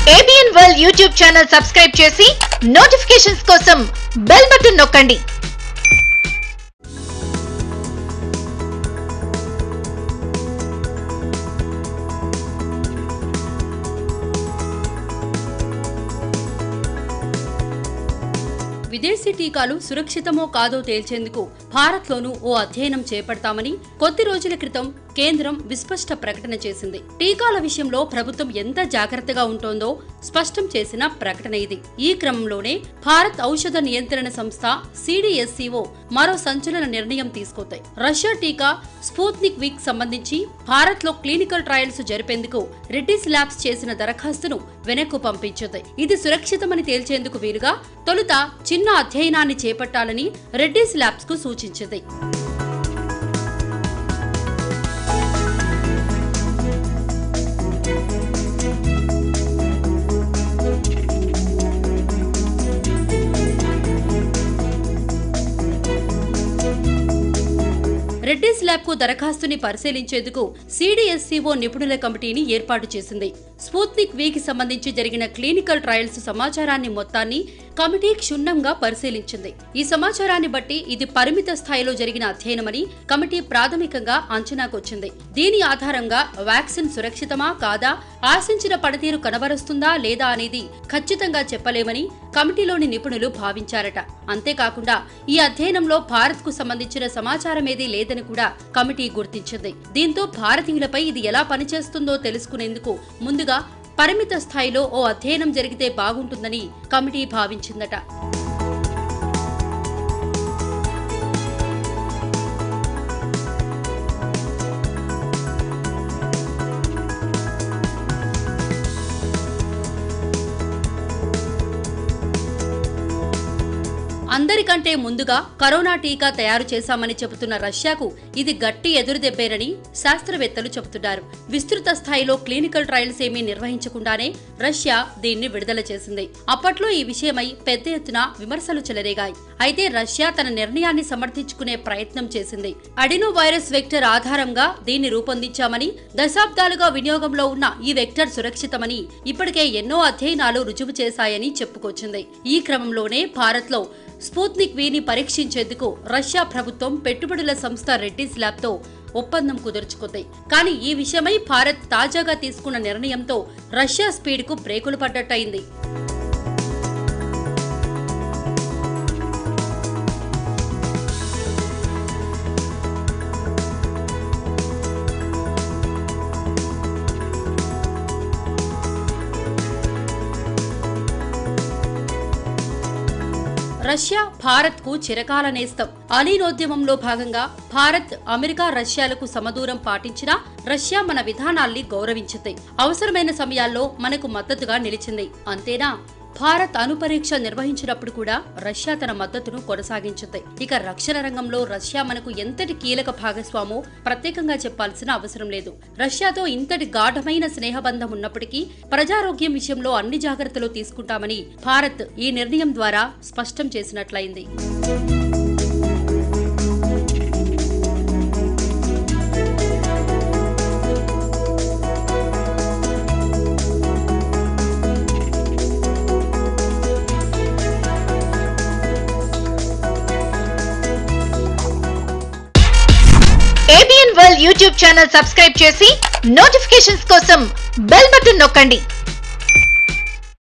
ABN World YouTube channel subscribe చేసి notifications కోసం bell button నొక్కండి విదేశీ టీకాలు సురక్షితమో కాదో తేల్చేందుకు భారత్లోనూ ఓ అధ్యయనం చేపడతామని కొద్ది రోజుల క్రితం కేంద్రం విస్పష్ట ప్రకటన చేసింది టీకాల విషయంలో ప్రభుత్వం ఎంత జాగ్రత్తగా ఉంటోందో స్పష్టం చేసిన ప్రకటన ఇది ఈ క్రమంలోనే భారత్ ఔషధ నియంత్రణ సంస్థ సిడిఎస్సిఓ మరో సంచలన నిర్ణయం తీసుకొంది రష్యా టీకా స్పూత్నిక్ వీక్ సంబంధించి భారత్ లో క్లినికల్ ట్రయల్స్ జరిపేందుకు రెడ్డిస్ ల్యాబ్స్ చేసిన దరఖాస్తును వెనక్కు పంపించింది ఇది సురక్షితమని తేల్చేందుకు వీలుగా తొలుత చిన్న అధ్యయనాన్ని చేపట్టాలని రెడ్డిస్ ల్యాబ్స్ కు సూచించింది రెడ్డిస్ ల్యాబ్ కు దరఖాస్తుని పరిశీలించేందుకు సిడిఎస్సిఓ నిపుణుల కమిటీని ఏర్పాటు చేసింది స్పూత్నిక్ వీకి సంబంధించి జరిగిన క్లినికల్ ట్రయల్స్ సమాచారాన్ని మొత్తాన్ని కమిటీ క్షుణ్ణంగా పరిశీలించింది ఈ సమాచారాన్ని బట్టి ఇది పరిమిత స్థాయిలో జరిగిన అధ్యయనమని కమిటీ ప్రాథమికంగా అంచనాకొచ్చింది దీని ఆధారంగా వ్యాక్సిన్ సురక్షితమా కాదా ఆశించిన పనితీరు కనబరుస్తుందా లేదా అనేది ఖచ్చితంగా చెప్పలేమని కమిటీలోని నిపుణులు భావించారట అంతేకాకుండా ఈ అధ్యయనంలో భారత్ కు సంబంధించిన సమాచారమేదీ లేదని కూడా కమిటీ గుర్తించింది దీంతో భారతీయులపై ఇది ఎలా పనిచేస్తుందో తెలుసుకునేందుకు ముందుగా పరిమిత స్థాయిలో ఓ అధ్యయనం జరిగితే బాగుంటుందని కమిటీ భావించిందట అందరికంటే ముందుగా కరోనా టీకా తయారు చేశామని చెబుతున్న రష్యాకు ఇది గట్టి ఎదురుదెబ్బేనని శాస్త్రవేత్తలు చెబుతున్నారు విస్తృత స్థాయిలో క్లినికల్ ట్రయల్స్ ఏమీ నిర్వహించకుండానే రష్యా దీన్ని విడుదల చేసింది అప్పట్లో ఈ విషయమై పెద్ద ఎత్తున విమర్శలు చెలరేగాయి అయితే రష్యా తన నిర్ణయాన్ని సమర్థించుకునే ప్రయత్నం చేసింది అడినో వైరస్ వెక్టర్ ఆధారంగా దీన్ని రూపొందించామని దశాబ్దాలుగా వినియోగంలో ఉన్న ఈ వెక్టర్ సురక్షితమని ఇప్పటికే ఎన్నో అధ్యయనాలు రుజువు చేశాయని చెప్పుకొచ్చింది ఈ క్రమంలోనే భారత్లో స్పూత్నిక్ వీని పరీక్షించేందుకు రష్యా ప్రభుత్వం పెట్టుబడుల సంస్థ రెడ్డిస్ ల్యాబ్తో ఒప్పందం కుదుర్చుకుంది కానీ ఈ విషయమై భారత్ తాజాగా తీసుకున్న నిర్ణయంతో రష్యా స్పీడ్కు బ్రేకులు పడ్డట్టయింది రష్యా భారత్ కు చిరకాల నేస్తం అలీనోద్యమంలో భాగంగా భారత్ అమెరికా రష్యాలకు సమదూరం పాటించినా రష్యా మన విధానాల్ని గౌరవించింది అవసరమైన సమయాల్లో మనకు మద్దతుగా నిలిచింది అంతేనా భారత్ అణుపరీక్ష నిర్వహించినప్పుడు కూడా రష్యా తన మద్దతును కొనసాగించింది ఇక రక్షణ రంగంలో రష్యా మనకు ఎంతటి కీలక భాగస్వామో ప్రత్యేకంగా చెప్పాల్సిన అవసరం లేదు రష్యాతో ఇంతటి గాఢమైన స్నేహబంధం ఉన్నప్పటికీ ప్రజారోగ్యం విషయంలో అన్ని జాగ్రత్తలు తీసుకుంటామని భారత్ ఈ నిర్ణయం ద్వారా స్పష్టం చేసినట్లయింది ABN World YouTube channel subscribe చేసి నోటిఫికేషన్స్ కోసం బెల్ బటన్ నొక్కండి